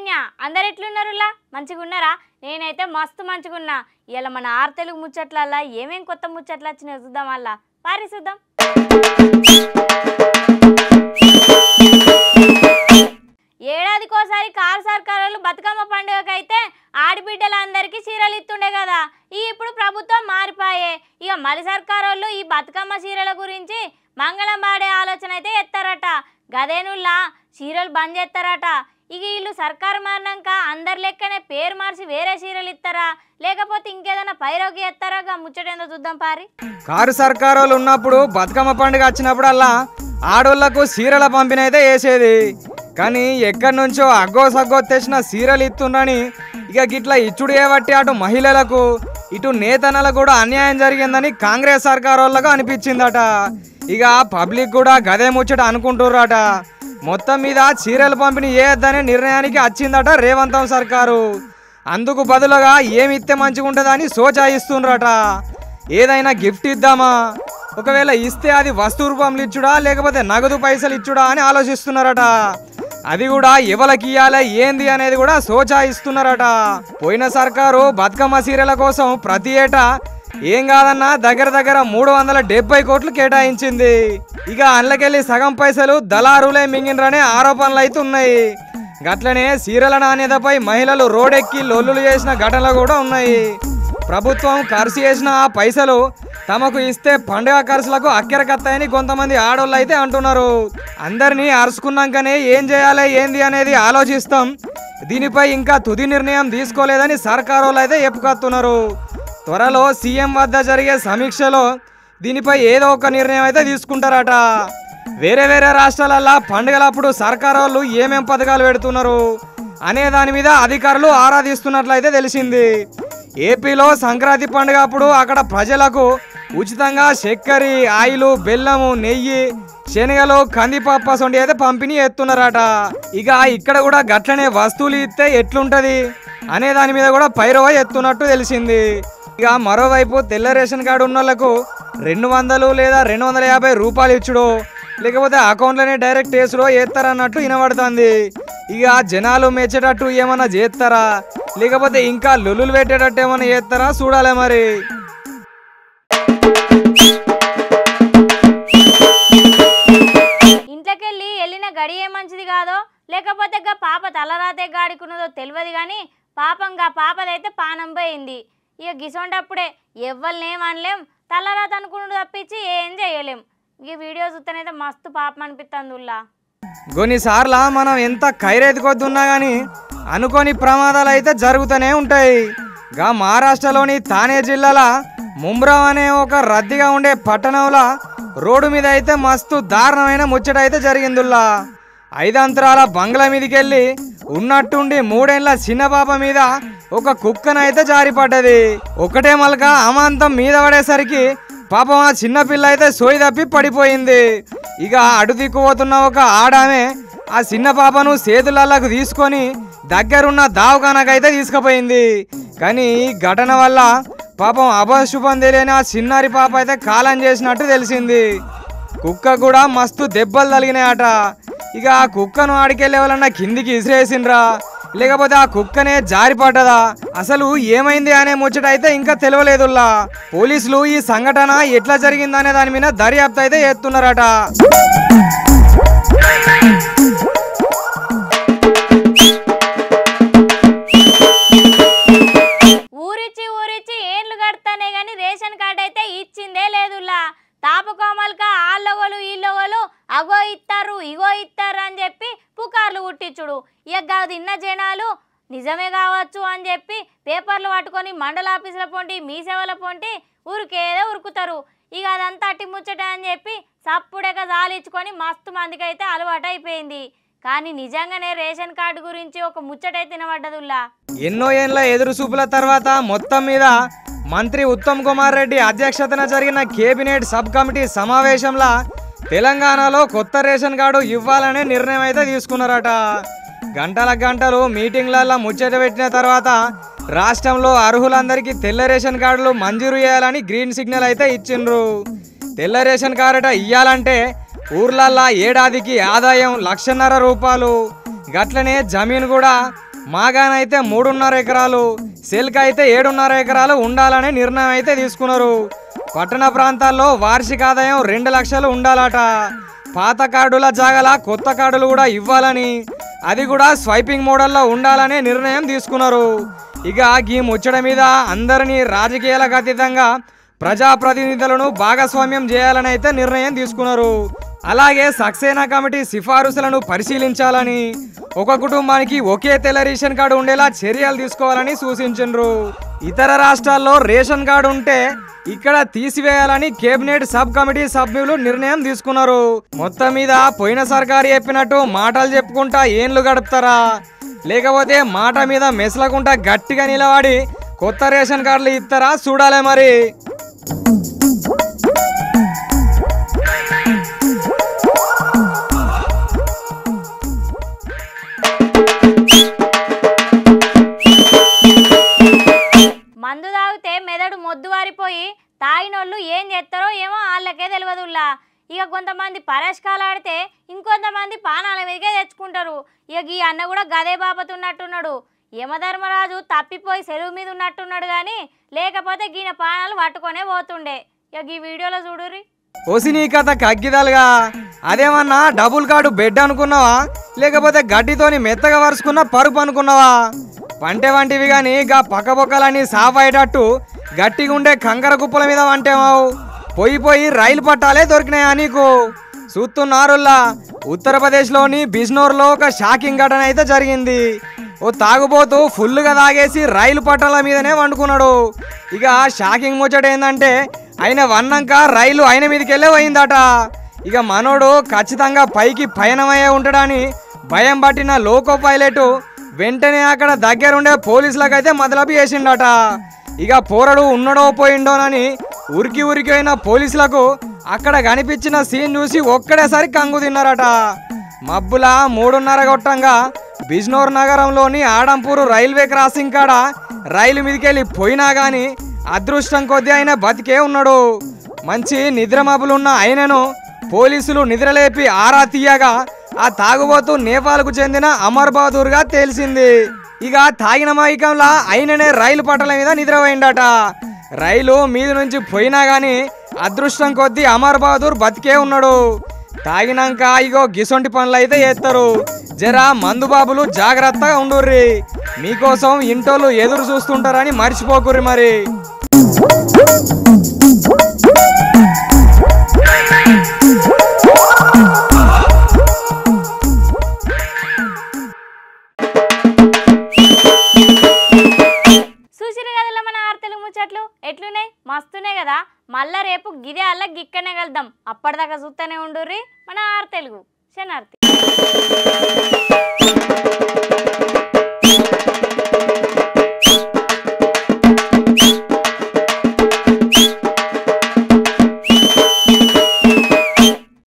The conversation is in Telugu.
చైతన్య అందరు ఎట్లున్నారులా మంచిగా ఉన్నారా నేనైతే మస్తు మంచిగా ఉన్నా ఇలా మన ఆరు తెలుగు ముచ్చట్లల్లా ఏమేం కొత్త ముచ్చట్లు వచ్చినాయో చూద్దాం అలా పారి చూద్దాం ఏడాదికోసారి కారు సర్కారులు బతుకమ్మ పండుగకైతే ఆడబిడ్డలందరికీ చీరలు ఇస్తుండే కదా ఈ ఇప్పుడు ప్రభుత్వం మారిపాయే ఇక మలి సర్కారోళ్ళు ఈ బతుకమ్మ చీరల గురించి మంగళం పాడే ఆలోచన అయితే ఎత్తారట గదేనుల్లా చీరలు బంద్ చేస్తారట ఇక వీళ్ళు సర్కారు మారినాక అందరి లెక్కనే పేరు మార్చి వేరే చీరలు ఇస్తారా లేకపోతే ఇంకేదైనా పైరోగి ఎత్తారా గా ముచ్చటేందో చూద్దాం పారి కారు సర్కారోళ్ళు ఉన్నప్పుడు బతుకమ్మ పండుగ వచ్చినప్పుడల్లా ఆడోళ్లకు సీరల పంపిన అయితే వేసేది కానీ ఎక్కడి నుంచో అగ్గో సగ్గో తెచ్చిన సీరలు ఇస్తుండని ఇక గిట్ల ఇచ్చుడు ఏబట్టి అటు మహిళలకు ఇటు నేతనలకు కూడా అన్యాయం జరిగిందని కాంగ్రెస్ సర్కారోళ్ళకు అనిపించిందట ఇక పబ్లిక్ కూడా గదే ముచ్చట అనుకుంటుర్రట మొత్తం మీద చీరలు పంపిణీ చేయొద్దనే నిర్ణయానికి వచ్చిందట రేవంతం సర్కారు అందుకు బదులుగా ఏమి ఇస్తే మంచిగా ఉంటుందని సోచాయిస్తుండ్రట ఏదైనా గిఫ్ట్ ఇద్దామా ఒకవేళ ఇస్తే అది వస్తు రూపంలో ఇచ్చుడా లేకపోతే నగదు పైసలు ఇచ్చుడా అని ఆలోచిస్తున్నారట అది కూడా ఎవరికి ఇయ్యాలి ఏంది అనేది కూడా సోచాయిస్తున్నారట పోయిన సర్కారు బతుకమ్మ సీరియల కోసం ప్రతి ఏటా ఏం కాదన్నా దగ్గర దగ్గర మూడు వందల డెబ్బై కోట్లు కేటాయించింది ఇక అందులోకెళ్ళి సగం పైసలు దళారులే మింగినరనే ఆరోపణలు అయితే ఉన్నాయి గట్లనే సీరల నాణ్యతపై మహిళలు రోడెక్కి లొల్లులు చేసిన ఘటనలు కూడా ఉన్నాయి ప్రభుత్వం ఖర్చు చేసిన ఆ పైసలు తమకు ఇస్తే పండుగ ఖర్చులకు అక్కెరకత్తాయని కొంతమంది ఆడోళ్ళు అయితే అంటున్నారు అందరినీ అరుచుకున్నాకనే ఏం చేయాలి ఏంది అనేది ఆలోచిస్తాం దీనిపై ఇంకా తుది నిర్ణయం తీసుకోలేదని సర్కారు వాళ్ళు అయితే చెప్పుకొస్తున్నారు త్వరలో సీఎం వద్ద జరిగే సమీక్షలో దీనిపై ఏదో ఒక నిర్ణయం అయితే తీసుకుంటారట వేరే వేరే రాష్ట్రాలల్లో పండుగలప్పుడు సర్కారు వాళ్ళు ఏమేం పథకాలు పెడుతున్నారు అనే దాని మీద అధికారులు ఆరాధిస్తున్నట్లయితే తెలిసింది ఏపీలో సంక్రాంతి పండుగ అప్పుడు అక్కడ ప్రజలకు ఉచితంగా చక్కెర ఆయిల్ బెల్లము నెయ్యి శనగలు కందిపప్పు అసొంటి అయితే పంపిణీ ఎత్తున్నారట ఇక ఇక్కడ కూడా గట్లనే వస్తువులు ఇస్తే ఎట్లుంటది అనే దాని మీద కూడా పైరవ ఎత్తున్నట్టు తెలిసింది ఇక మరోవైపు తెల్ల రేషన్ కార్డు ఉన్న వాళ్ళకు రెండు వందలు లేదా రెండు వందల యాభై రూపాయలు ఇచ్చుడు లేకపోతే అకౌంట్లోనే డైరెక్ట్ వేసుడో చేస్తారన్నట్టు వినబడుతుంది ఇక జనాలు మెచ్చేటట్టు ఏమన్నా చేస్తారా లేకపోతే ఇంకా లొల్లులు పెట్టేటట్టు ఏమన్నా చేస్తారా చూడాలి మరి ఇంట్లోకెళ్ళి వెళ్ళిన గడి ఏ మంచిది కాదో లేకపోతే గా పాప తలరాతే గాడికున్నదో తెలియదు కానీ పాపంగా పాపదైతే పానం పోయింది ఇక గిసొంటప్పుడే ఎవ్వరినేం అనలేం తలరాత అనుకున్నది తప్పించి ఏం చేయలేం ఈ వీడియో చూస్తేనైతే మస్తు పాపం అనిపిస్తుంది ఉల్లా కొన్నిసార్లు మనం ఎంత కైరెత్తుకొద్దున్నా కానీ అనుకోని ప్రమాదాలు అయితే జరుగుతూనే ఉంటాయి గా మహారాష్ట్రలోని థానే జిల్లాల ముంబ్రావ్ అనే ఒక రద్దీగా ఉండే పట్టణంలో రోడ్డు మీద అయితే మస్తు దారుణమైన ముచ్చట అయితే జరిగిందిల్లా ఐదంతరాల బంగ్లా మీదకి వెళ్ళి ఉన్నట్టుండి మూడేళ్ల చిన్న పాప మీద ఒక కుక్కనైతే జారిపడ్డది ఒకటే మలక అమాంతం మీద పడేసరికి పాపం ఆ చిన్న పిల్ల అయితే సోయి తప్పి పడిపోయింది ఇక అడు దిక్కుపోతున్న ఒక ఆడామె ఆ చిన్న పాపను చేతులకు తీసుకొని దగ్గరున్న దావఖానకైతే తీసుకుపోయింది కానీ ఈ ఘటన వల్ల పాపం అపశుభం తెలియని ఆ చిన్నారి పాప అయితే కాలం చేసినట్టు తెలిసింది కుక్క కూడా మస్తు దెబ్బలు తగినాయట ఇక ఆ కుక్కను ఆడికెళ్ళే వాళ్ళన్నా కిందికి ఇసిరేసిండ్రా లేకపోతే ఆ కుక్కనే జారిపడ్డదా అసలు ఏమైంది అనే ముచ్చట అయితే ఇంకా తెలియలేదుల్లా పోలీసులు ఈ సంఘటన ఎట్లా జరిగిందనే దాని మీద దర్యాప్తు అయితే చేస్తున్నారట ఊరిచ్చి ఊరిచ్చి ఏండ్లు కడతానే గాని రేషన్ కార్డు అయితే ఇచ్చిందే లేదులా తాపకోమలక ఆళ్ళొగలు ఈళ్ళొగలు అగో ఇస్తారు ఇగో ఇస్తారు అని చెప్పి పుకార్లు పుట్టించుడు ఇక కాదు తిన్న జనాలు నిజమే కావచ్చు అని చెప్పి పేపర్లు పట్టుకొని మండల ఆఫీసుల పొంటి మీ సేవల పొంటి ఊరికేదో ఉరుకుతారు ఇక అదంతా అట్టి ముచ్చట అని చెప్పి సప్పుడేక జాలిచ్చుకొని మస్తు మందికి అయితే అలవాటు అయిపోయింది కానీ నిజంగానే రేషన్ కార్డు గురించి ఒక ముచ్చటైతే తినబడ్డదుల్లా ఎన్నో ఏళ్ళ ఎదురు చూపుల తర్వాత మొత్తం మీద మంత్రి ఉత్తమ్ కుమార్ రెడ్డి అధ్యక్షతన జరిగిన కేబినెట్ సబ్ కమిటీ సమావేశంలో తెలంగాణలో కొత్త రేషన్ కార్డు ఇవ్వాలనే నిర్ణయం అయితే తీసుకున్నారట గంటల గంటలు మీటింగ్లలో ముచ్చట పెట్టిన తర్వాత రాష్ట్రంలో అర్హులందరికీ తెల్ల రేషన్ కార్డులు మంజూరు చేయాలని గ్రీన్ సిగ్నల్ అయితే ఇచ్చిండ్రు తెల్ల రేషన్ కార్డు ఇయ్యాలంటే ఊర్లల్లా ఏడాదికి ఆదాయం లక్షన్నర రూపాయలు గట్లనే జమీన్ కూడా మాగానైతే మూడున్నర ఎకరాలు సెల్క్ అయితే ఏడున్నర ఎకరాలు ఉండాలనే నిర్ణయం అయితే తీసుకున్నారు పట్టణ ప్రాంతాల్లో వార్షిక ఆదాయం రెండు లక్షలు ఉండాలట పాత కార్డుల జాగల కొత్త కార్డులు కూడా ఇవ్వాలని అది కూడా స్వైపింగ్ మోడల్లో ఉండాలనే నిర్ణయం తీసుకున్నారు ఇక ఈ ముచ్చట మీద అందరినీ రాజకీయాలకు అతీతంగా ప్రజాప్రతినిధులను భాగస్వామ్యం చేయాలని అయితే నిర్ణయం తీసుకున్నారు అలాగే సక్సేనా కమిటీ సిఫారసులను పరిశీలించాలని ఒక కుటుంబానికి ఒకే తెల్ల రేషన్ కార్డు ఉండేలా చర్యలు తీసుకోవాలని సూచించారు ఇతర రాష్ట్రాల్లో రేషన్ కార్డు ఉంటే ఇక్కడ తీసివేయాలని కేబినెట్ సబ్ కమిటీ సభ్యులు నిర్ణయం తీసుకున్నారు మొత్తం మీద పోయిన సర్కారు చెప్పినట్టు మాటలు చెప్పుకుంటా ఏండ్లు గడుపుతారా లేకపోతే మాట మీద మెసలకుంటా గట్టిగా నిలబడి కొత్త రేషన్ కార్డులు ఇస్తారా చూడాలి మరి మందు తాగితే మెదడు మొద్దు వారిపోయి తాగినోళ్ళు ఏం చేస్తారో ఏమో వాళ్ళకే తెలియదుల్లా ఇక కొంతమంది పరస్కాలు ఆడితే ఇంకొంతమంది పానాల మీదకే తెచ్చుకుంటారు ఇక ఈ అన్న కూడా గదే బాపతున్నట్టున్నాడు యమధర్మరాజు తప్పిపోయి సెలవు మీద ఉన్నట్టున్నాడు కానీ లేకపోతే గీన పానాలు పట్టుకొనే పోతుండే ఇక ఈ వీడియోలో చూడుర్రి ఒసినీ కథ కగ్గిదలుగా అదేమన్నా డబుల్ కార్డు బెడ్ అనుకున్నావా లేకపోతే గడ్డితోని మెత్తగా వరుసుకున్న పరుపు అనుకున్నావా పంటె వంటివి కానీ గా పక్కపొక్కలన్నీ సాఫ్ అయ్యేటట్టు గట్టిగా ఉండే కంకర కుప్పల మీద వంటేమావు పోయి పోయి రైలు పట్టాలే దొరికినాయా నీకు చూస్తున్నారుల్లా ఉత్తరప్రదేశ్లోని బిజ్నోర్లో ఒక షాకింగ్ ఘటన అయితే జరిగింది ఓ తాగుబోతూ ఫుల్గా తాగేసి రైలు పట్టాల మీదనే వండుకున్నాడు ఇక షాకింగ్ ముచ్చట ఏంటంటే ఆయన వన్నాక రైలు ఆయన మీదకి వెళ్ళే పోయిందట ఇక మనోడు ఖచ్చితంగా పైకి పయనమయ్యే ఉంటాడని భయం పట్టిన లోకో పైలట్ వెంటనే అక్కడ దగ్గరుండే పోలీసులకైతే మొదలపి చేసిండట ఇక పోరడు ఉన్నడో పోయిండోనని ఉరికి ఉరికి అయిన పోలీసులకు అక్కడ కనిపించిన సీన్ చూసి ఒక్కడేసారి కంగు తిన్నారట మబ్బుల మూడున్నర గొట్టంగా బిజ్నోర్ నగరంలోని ఆడంపూరు రైల్వే క్రాసింగ్ కాడ రైలు మీదకెళ్ళి పోయినా గాని అదృష్టం కొద్దీ ఆయన బతికే ఉన్నాడు మంచి నిద్ర మబ్బులున్న ఆయనను పోలీసులు నిద్రలేపి ఆరా తీయగా ఆ తాగుబోతు నేపాల్కు చెందిన అమర్ బహదూర్గా తేల్చింది ఇక తాగిన మైకంలా ఆయననే రైలు పట్టల మీద నిద్రపోయిండట రైలు మీద నుంచి పోయినా గాని అదృష్టం కొద్దీ అమర్ బహదూర్ బతికే ఉన్నాడు తాగినాక ఇగో గిసొంటి పనులు అయితే చేస్తారు జరా మందు బాబులు జాగ్రత్తగా ఉండుర్రి మీకోసం ఇంటోళ్ళు ఎదురు చూస్తుంటారని మర్చిపోకుర్రి మరి చూసిరు కదలా మన ఆర్తెలు ముచ్చట్లు ఎట్లున్నాయి మస్తున్నాయి కదా మళ్ళా రేపు గిదే అల్ల గిక్కనే కలుద్దాం అప్పటిదాకా చూస్తూనే ఉండుర్రి మన ఆర్తెలుగు శనార్తి